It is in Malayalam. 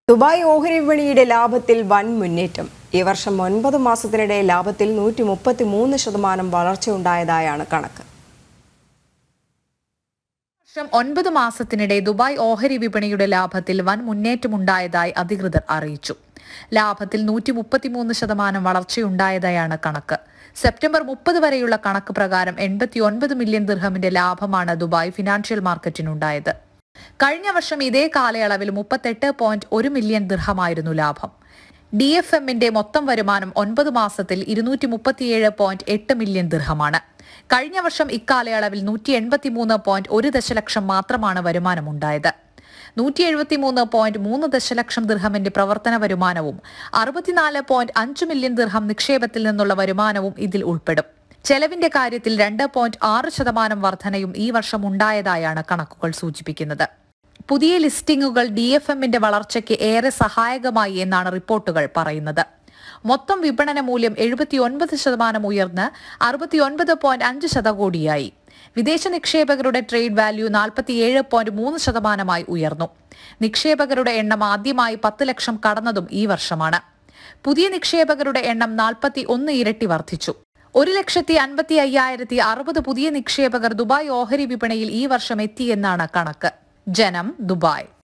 ദുബായ് ഓഹരി വിപണിയുടെ ലാഭത്തിൽ വൻ മുന്നേറ്റം ഈ വർഷം ഒൻപത് മാസത്തിനിടെ ലാഭത്തിൽ നൂറ്റി മുപ്പത്തി മൂന്ന് ശതമാനം വളർച്ചയുണ്ടായതായാണ് കണക്ക് വർഷം ഒൻപത് മാസത്തിനിടെ ദുബായ് ഓഹരി വിപണിയുടെ ലാഭത്തിൽ വൻ മുന്നേറ്റമുണ്ടായതായി അധികൃതർ അറിയിച്ചു ലാഭത്തിൽ നൂറ്റി മുപ്പത്തിമൂന്ന് ശതമാനം വളർച്ചയുണ്ടായതായാണ് കണക്ക് സെപ്റ്റംബർ മുപ്പത് വരെയുള്ള കണക്ക് പ്രകാരം എൺപത്തി ഒൻപത് മില്യൺ ദിർഹമിന്റെ ലാഭമാണ് ദുബായ് ഫിനാൻഷ്യൽ മാർക്കറ്റിനുണ്ടായത് കഴിഞ്ഞ വർഷം ഇതേ കാലയളവിൽ മുപ്പത്തെട്ട് പോയിന്റ് ഒരു മില്യൺ ദിർഹമായിരുന്നു ലാഭം ഡി എഫ് എമ്മിന്റെ മൊത്തം വരുമാനം ഒൻപത് മാസത്തിൽ ഇരുന്നൂറ്റി മുപ്പത്തിയേഴ് പോയിന്റ് എട്ട് മില്യൺ ദിർഹമാണ് കഴിഞ്ഞ വർഷം ഇക്കാലയളവിൽ നൂറ്റി എൺപത്തിമൂന്ന് പോയിന്റ് ഒരു ദശലക്ഷം മാത്രമാണ് വരുമാനമുണ്ടായത് നൂറ്റി എഴുപത്തിമൂന്ന് പോയിന്റ് മൂന്ന് ദശലക്ഷം ദിർഹമിന്റെ പ്രവർത്തന വരുമാനവും അറുപത്തിനാല് പോയിന്റ് അഞ്ച് മില്യൺ ദിർഹം നിക്ഷേപത്തിൽ നിന്നുള്ള വരുമാനവും ഇതിൽ ഉൾപ്പെടും ചെലവിന്റെ കാര്യത്തിൽ രണ്ട് പോയിന്റ് ആറ് ശതമാനം വർധനയും ഈ വർഷം ഉണ്ടായതായാണ് കണക്കുകൾ സൂചിപ്പിക്കുന്നത് പുതിയ ലിസ്റ്റിംഗുകൾ ഡി എഫ് എമ്മിന്റെ വളർച്ചയ്ക്ക് ഏറെ സഹായകമായി എന്നാണ് റിപ്പോർട്ടുകൾ പറയുന്നത് മൊത്തം വിപണന മൂല്യം എഴുപത്തിയൊൻപത് ശതമാനം ഉയർന്ന് അറുപത്തിയൊൻപത് പോയിന്റ് അഞ്ച് ശതകോടിയായി വിദേശ നിക്ഷേപകരുടെ ട്രേഡ് വാല്യൂ നാൽപ്പത്തിയേഴ് പോയിന്റ് മൂന്ന് ശതമാനമായി ഉയർന്നു നിക്ഷേപകരുടെ എണ്ണം ആദ്യമായി പത്ത് ലക്ഷം കടന്നതും ഈ വർഷമാണ് പുതിയ നിക്ഷേപകരുടെ എണ്ണം നാൽപ്പത്തി ഒന്ന് ഇരട്ടി വർദ്ധിച്ചു ഒരു ലക്ഷത്തി അൻപത്തി അയ്യായിരത്തി അറുപത് പുതിയ നിക്ഷേപകർ ദുബായ് ഓഹരി വിപണിയിൽ ഈ വർഷം എത്തിയെന്നാണ് കണക്ക് ജനം ദുബായ്